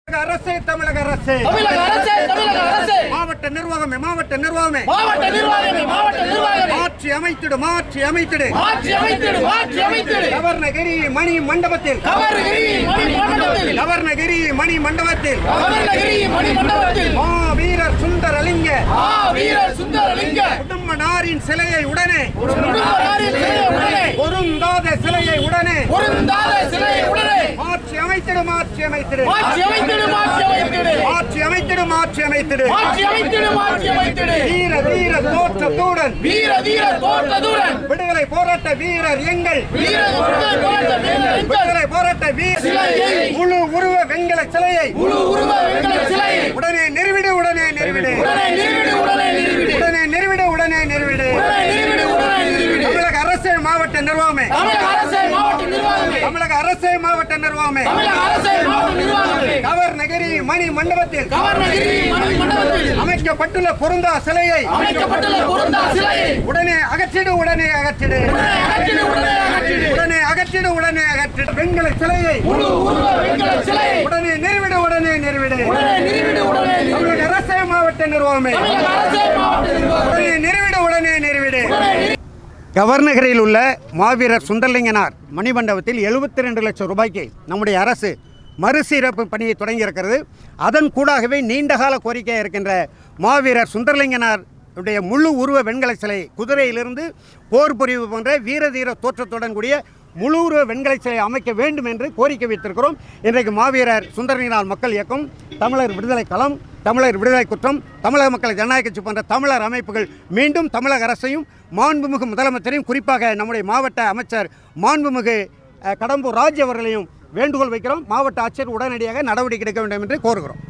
அரசு தமிழக அரசு தமிழக அரசே தமிழக அரசே மாவட்ட நிர்வாகமே மாவட்ட நிர்வாகமே மாவட்ட நிர்வாகமே மாவட்ட நிர்வாகமே ஆட்சி அமைத்திடு மாற்றி அமைத்திடு ஆட்சி அமைத்திடு மாற்றி அமைத்திடு கவர்னகிரி மணி மண்டபத்தில் கவர்னகிரி மணி மண்டபத்தில் கவர்னகிரி மணி மண்டபத்தில் கவர்னகிரி மணி மண்டபத்தில் மா வீரர் சுந்தரலிங்க ஆ வீரர் சுந்தரலிங்க குடும்பனாரின் சிலையை உடனே குடும்பத்தாரின் சிலையை உடனே பொருந்தாத சிலையை உடனே பொருந்தாத சிலையை உடனே மாற்றி அமைத்திடு மாற்றி அமைத்திடு மாற்றி அமைத்திடு மாற்றி அமைத்திடு மாற்றி அமைத்திடு மாற்றி அமைத்திடு மாற்றி அமைத்திடு மாற்றி அமைத்திடு வீர வீர தோற்றத்துடன் வீர வீர தோற்றதுடன் விடுதலை போராட்ட வீரர் எங்கள் வீர சுந்தர தோற்ற வீரர் எங்கள் விடுதலை போராட்ட வீரர் சிலையை முழு உருவ வெண்கல சிலையை முழு உருவ வெண்கல சிலையை உடனே நிறுவிடு உடனே நிறுவிடு உடனே நிறுவிடு உடனே நிறுவிடு உடனே நிறுவிடு உடனே நிறுவிடு உடனே நிறுவிடு உடனே நிறுவிடு தமிழக அரசு மாவட்ட நிர்வாகமே தமிழக அரசே மாவட்ட நிர்வாகமே தமிழக அரசு மாவட்ட நிர்வாகமே தமிழக அரசே மாவட்ட நிர்வாகமே கவர் நகரி மணி மண்டபத்தில் கவர்னகிரி மணி மண்டபத்தில் அமைக்கப்பட்டுள்ள பொருந்தா சிலையை அமைக்கப்பட்டுள்ள பொருந்தா சிலையை உடனே அகற்றிடு உடனே அகற்றிடு உடனே அகற்றிடு உடனே அகற்றிடு உடனே அகற்றிடு உடனே அகற்றிடு வெண்கல சிலையை முழு உருவ வெண்கல சிலையை உடனே நிறுவிடு உடனே நிறுவிடு உடனே நிறுவிடு உடனே நிறுவிடு தமிழக அரசு மாவட்ட நிர்வாகமே தமிழக அரசே மாவட்ட நிர்வாகமே உடனே நிறுவிடு உடனே நிறுவிடு உடனே நிறு- கவர்னகரில் உள்ள மாவீரர் சுந்தரலிங்கனார் மணிமண்டபத்தில் எழுபத்தி ரெண்டு லட்சம் ரூபாய்க்கு நம்முடைய அரசு மறுசீரமைப்பு பணியை தொடங்கியிருக்கிறது அதன் கூடாகவே நீண்டகால கோரிக்கையாக இருக்கின்ற மாவீரர் சுந்தரலிங்கனார் உடைய முழு உருவ வெண்கல சிலை குதிரையிலிருந்து போர் புரிவு போன்ற வீர தீர தோற்றத்துடன் கூடிய முழு உருவ வெண்கல சிலை அமைக்க வேண்டும் என்று கோரிக்கை வைத்திருக்கிறோம் இன்றைக்கு மாவீரர் சுந்தரலிங்கனார் மக்கள் இயக்கம் தமிழர் விடுதலை களம் தமிழர் விடுதலை குற்றம் தமிழக மக்கள் ஜனநாயக கட்சி போன்ற தமிழர் அமைப்புகள் மீண்டும் தமிழக அரசையும் மாண்புமிகு முதலமைச்சரையும் குறிப்பாக நம்முடைய மாவட்ட அமைச்சர் மாண்புமிகு அஹ், கடம்பூர் ராஜ் அவர்களையும் வேண்டுகோள் வைக்கிறோம் மாவட்ட ஆட்சியர் உடனடியாக நடவடிக்கை எடுக்க வேண்டும் என்று கோருகிறோம்